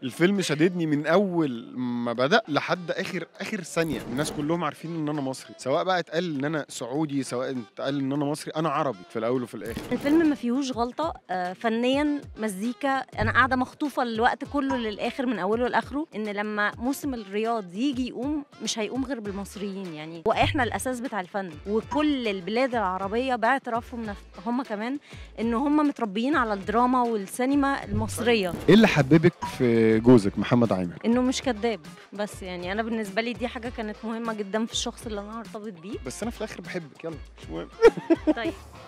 الفيلم شددني من اول ما بدا لحد اخر اخر ثانيه الناس كلهم عارفين ان انا مصري سواء بقى اتقال ان انا سعودي سواء اتقال ان انا مصري انا عربي في الاول وفي الاخر الفيلم ما فيهوش غلطه آه، فنيا مزيكا انا قاعده مخطوفه الوقت كله للاخر من اوله لاخره ان لما موسم الرياض يجي يقوم مش هيقوم غير بالمصريين يعني واحنا الاساس بتاع الفن وكل البلاد العربيه باعترافهم نف- هم كمان ان هم متربيين على الدراما والسينما المصريه ايه اللي حببك في جوزك محمد عامر انه مش كذاب بس يعني انا بالنسبه لي دي حاجه كانت مهمه جدا في الشخص اللي انا هرتبط بيه بس انا في الاخر بحبك يلا مش مهم طيب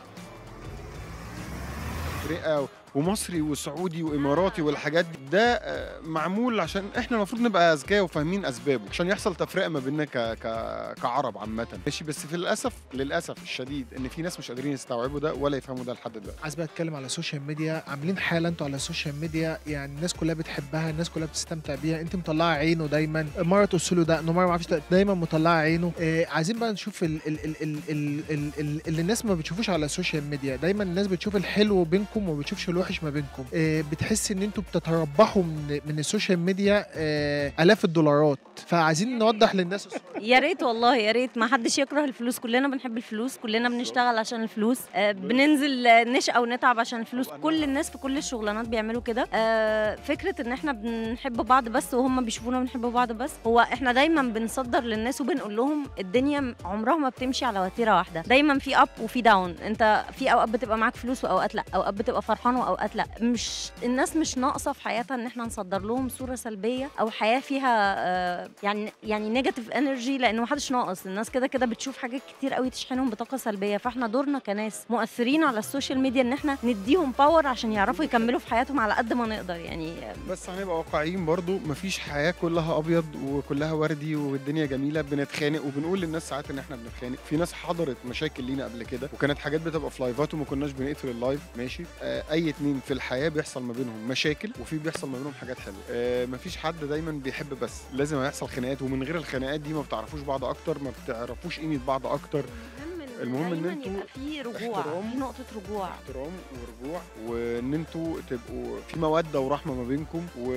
تفرقه ومصري وسعودي واماراتي والحاجات دي ده آه، معمول عشان احنا المفروض نبقى اذكياء وفاهمين اسبابه عشان يحصل تفرقه ما بيننا ك... ك... كعرب عامه ماشي بس في للاسف للاسف الشديد ان في ناس مش قادرين يستوعبوا ده ولا يفهموا ده لحد دلوقتي عايز بقى اتكلم على السوشيال ميديا عاملين حاله انتوا على السوشيال ميديا يعني الناس كلها بتحبها الناس كلها بتستمتع بيها انت مطلعه عينه دايما مره تقص له دقنه مره ما اعرفش دقن- دايما مطلعه عينه آه عايزين بقى نشوف ال ال ال ال ال ال ال اللي الناس ما بتشوفوش على السوشيال ميديا دايما الناس بتشوف الحلو بينكم وما بتشوفش الوحش ما بينكم آه بتحس ان انتوا بتتربحوا من من السوشيال ميديا آه الاف الدولارات فعايزين نوضح للناس الصورة. يا ريت والله يا ريت ما حدش يكره الفلوس كلنا بنحب الفلوس كلنا بنشتغل عشان الفلوس آه بننزل آه، نشقى ونتعب عشان الفلوس كل الناس في كل الشغلانات بيعملوا كده آه فكره ان احنا بنحب بعض بس وهم بيشوفونا بنحب بعض بس هو احنا دايما بنصدر للناس وبنقول لهم الدنيا عمرها ما بتمشي على وتيره واحده دايما في اب وفي داون انت في اوقات بتبقى معاك فلوس واوقات لا اوقات بتبقى فرحان واوقات لا مش الناس مش ناقصه في حياتها ان احنا نصدر لهم صوره سلبيه او حياه فيها آه يعني يعني نيجاتيف انرجي لانه محدش ناقص الناس كده كده بتشوف حاجات كتير قوي تشحنهم بطاقه سلبيه فاحنا دورنا كناس مؤثرين على السوشيال ميديا ان احنا نديهم باور عشان يعرفوا يكملوا في حياتهم على قد ما نقدر يعني بس هنبقى واقعيين برضو مفيش حياه كلها ابيض وكلها وردي والدنيا جميله بنتخانق وبنقول للناس ساعات ان احنا بنتخانق في ناس حضرت مشاكل لينا قبل كده وكانت حاجات بتبقى في لايفات وما كناش بنقفل اللايف ماشي آه اي اتنين في الحياه بيحصل ما بينهم مشاكل وفي بيحصل ما بينهم حاجات حلوه آه مفيش حد دايما بيحب بس لازم هيحصل خناقات ومن غير الخناقات دي ما بتعرفوش بعض اكتر ما بتعرفوش قيمه بعض اكتر المهم إن دايماً انتوا يبقى في رجوع احترام. في نقطه رجوع احترام ورجوع وان انتوا تبقوا في موده ورحمه ما بينكم و...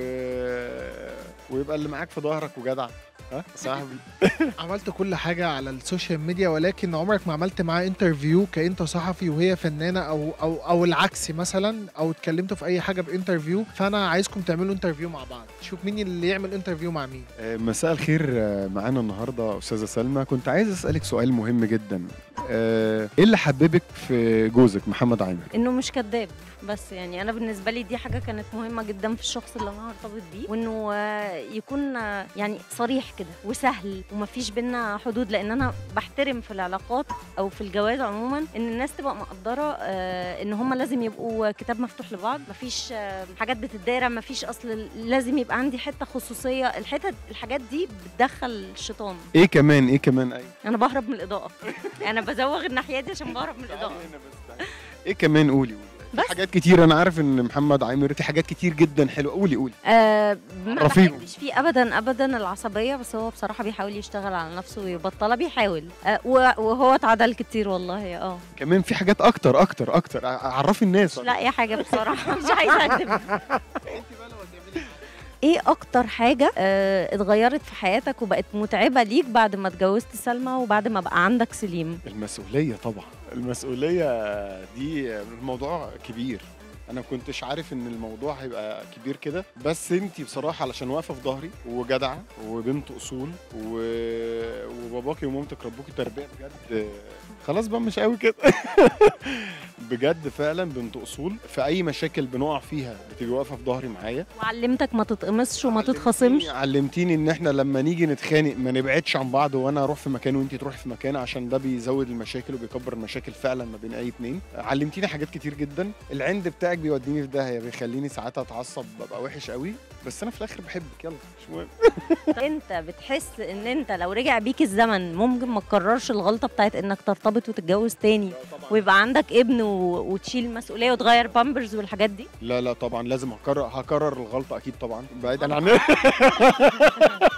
ويبقى اللي معاك في ظهرك وجدع ها صاحبي عملت كل حاجه على السوشيال ميديا ولكن عمرك ما عملت معاه انترفيو كانت صحفي وهي فنانه او او او العكس مثلا او اتكلمتوا في اي حاجه بانترفيو فانا عايزكم تعملوا انترفيو مع بعض شوف مين اللي يعمل انترفيو مع مين آه، مساء الخير آه، معانا النهارده استاذه سلمى كنت عايز اسالك سؤال مهم جدا آه، ايه اللي حببك في جوزك محمد عامر انه مش كذاب بس يعني انا بالنسبه لي دي حاجه كانت مهمه جدا في الشخص اللي انا هرتبط بيه وانه آه، يكون آه، يعني صريح كده وسهل ومفيش بينا حدود لان انا بحترم في العلاقات او في الجواز عموما ان الناس تبقى مقدره آه، ان هم لازم يبقوا كتاب مفتوح لبعض مفيش آه، حاجات بتتدارى مفيش اصل لازم يبقى عندي حته خصوصيه الحتت الحاجات دي بتدخل الشيطان ايه كمان ايه كمان اي انا بهرب من الاضاءه انا بزوغ الناحيه دي عشان بهرب من الاضاءه ايه كمان قولي قولي بس. في حاجات كتير انا عارف ان محمد عامر في حاجات كتير جدا حلوه قولي قولي آه ما عرفيهم. بحبش فيه ابدا ابدا العصبيه بس هو بصراحه بيحاول يشتغل على نفسه ويبطلها بيحاول آه و- وهو اتعدل كتير والله اه كمان في حاجات اكتر اكتر اكتر ع- عرفي الناس مش لاقيه حاجه بصراحه مش عايزه اكذب ايه اكتر حاجه آه اتغيرت في حياتك وبقت متعبه ليك بعد ما اتجوزت سلمى وبعد ما بقى عندك سليم المسؤوليه طبعا المسؤوليه دي الموضوع كبير انا كنتش عارف ان الموضوع هيبقى كبير كده بس انتي بصراحه علشان واقفه في ظهري وجدعه وبنت اصول و... وباباكي ومامتك ربوكي تربيه بجد خلاص بقى مش قوي كده بجد فعلا بنت اصول في اي مشاكل بنقع فيها بتبقي واقفه في ظهري معايا وعلمتك ما تتقمصش وما تتخاصمش علمتيني ان احنا لما نيجي نتخانق ما نبعدش عن بعض وانا اروح في مكان وانتي تروحي في مكان عشان ده بيزود المشاكل وبيكبر المشاكل فعلا ما بين اي اتنين علمتيني حاجات كتير جدا العند بتاعك بيوديني في داهيه بيخليني ساعات اتعصب ببقى وحش قوي بس انا في الاخر بحبك يلا مش مهم انت بتحس ان انت لو رجع بيك الزمن ممكن ما تكررش الغلطه بتاعت انك ترتبط وتتجوز تاني ويبقى عندك ابن و... وتشيل المسؤوليه وتغير بامبرز والحاجات دي لا لا طبعا لازم هكرر هكرر الغلطه اكيد طبعا بعيدا عن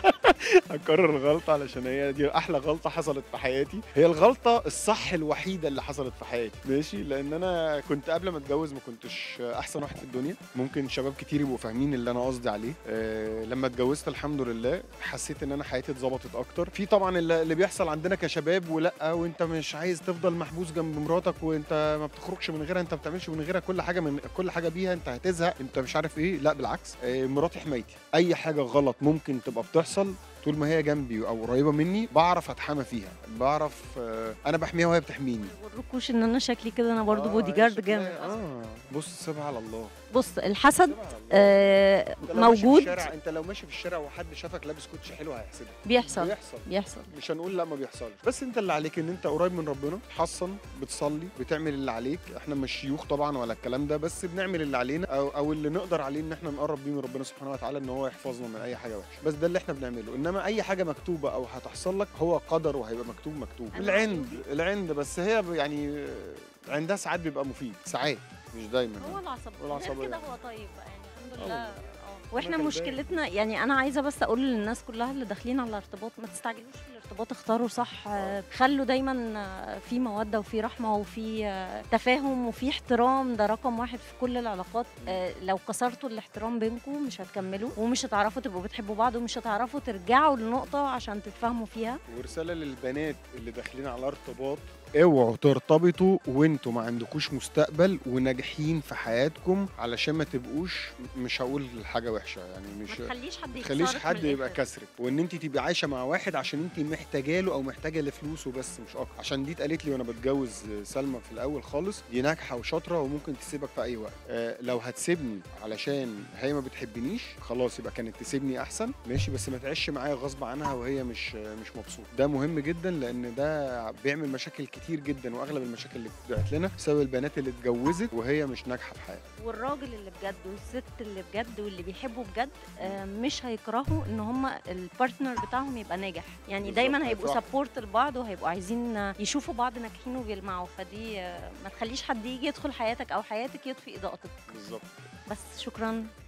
هكرر الغلطه علشان هي دي احلى غلطه حصلت في حياتي هي الغلطه الصح الوحيده اللي حصلت في حياتي ماشي لان انا كنت قبل ما اتجوز ما كنتش احسن واحد في الدنيا ممكن شباب كتير يبقوا فاهمين اللي انا قصدي عليه أه لما اتجوزت الحمد لله حسيت ان انا حياتي اتظبطت اكتر في طبعا اللي اللي بيحصل عندنا كشباب ولا وانت مش عايز تفضل محبوس جنب مراتك وانت ما بتخرجش من غيرها انت ما بتعملش من غيرها كل حاجه من كل حاجه بيها انت هتزهق انت مش عارف ايه لا بالعكس أه مراتي حمايتي اي حاجه غلط ممكن تبقى بتحصل طول ما هي جنبي او قريبه مني بعرف اتحمى فيها بعرف آه، انا بحميها وهي بتحميني وركوش ان انا شكلي كده انا برضو آه، بودي هي جارد شكلها- جامد اه بص سيبها على الله بص الحسد سيبها على الله. آه انت لو ماشي في موجود الشارع انت لو ماشي في الشارع وحد شافك لابس كوتشي حلو هيحسدك بيحصل بيحصل بيحصل مش هنقول لا ما بيحصلش بس انت اللي عليك ان انت قريب من ربنا تحصن بتصلي بتعمل اللي عليك احنا مش شيوخ طبعا ولا الكلام ده بس بنعمل اللي علينا او او اللي نقدر عليه ان احنا نقرب بيه من ربنا سبحانه وتعالى ان هو يحفظنا من اي حاجه وحشه بس ده اللي احنا بنعمله انما اي حاجه مكتوبه او هتحصل لك هو قدر وهيبقى مكتوب مكتوب أنا العند عندي- العند بس هي ب- يعني عندها ساعات بيبقى مفيد ساعات مش دايما هو العصبية والعصبية. غير كده هو طيب بقى يعني الحمد آه لله والله. اه واحنا غلبان. مشكلتنا يعني انا عايزه بس اقول للناس كلها اللي داخلين على ارتباط ما تستعجلوش في الارتباط اختاروا صح آه، خلوا دايما آه، في موده وفي رحمه وفي آه، تفاهم وفي احترام ده رقم واحد في كل العلاقات آه، لو كسرتوا الاحترام بينكم مش هتكملوا ومش هتعرفوا تبقوا بتحبوا بعض ومش هتعرفوا ترجعوا لنقطه عشان تتفاهموا فيها ورساله للبنات اللي داخلين على ارتباط اوعوا ترتبطوا وانتوا ما عندكوش مستقبل وناجحين في حياتكم علشان ما تبقوش مش هقول حاجه وحشه يعني ما مش تخليش حد ما تخليش يكسرك حد من يبقى الآخر. كسرك وان انت تبقي عايشه مع واحد عشان انت محتاجه له او محتاجه لفلوسه بس مش اكتر عشان دي اتقالت لي وانا بتجوز سلمى في الاول خالص دي ناجحه وشاطره وممكن تسيبك في اي وقت آه لو هتسيبني علشان هي ما بتحبنيش خلاص يبقى كانت تسيبني احسن ماشي بس ما تعيش معايا غصب عنها وهي مش مش مبسوطه ده مهم جدا لان ده بيعمل مشاكل كتير جدا واغلب المشاكل اللي بتبعت لنا بسبب البنات اللي اتجوزت وهي مش ناجحه في حياتها والراجل اللي بجد والست اللي بجد واللي بيحبوا بجد آه، مش هيكرهوا ان هم البارتنر بتاعهم يبقى ناجح يعني بالظبط، دايما هيبقوا هيفرحوا. سبورت لبعض وهيبقوا عايزين آه، يشوفوا بعض ناجحين وبيلمعوا فدي آه، ما تخليش حد يجي يدخل حياتك او حياتك يطفي اضاءتك بالظبط بس شكرا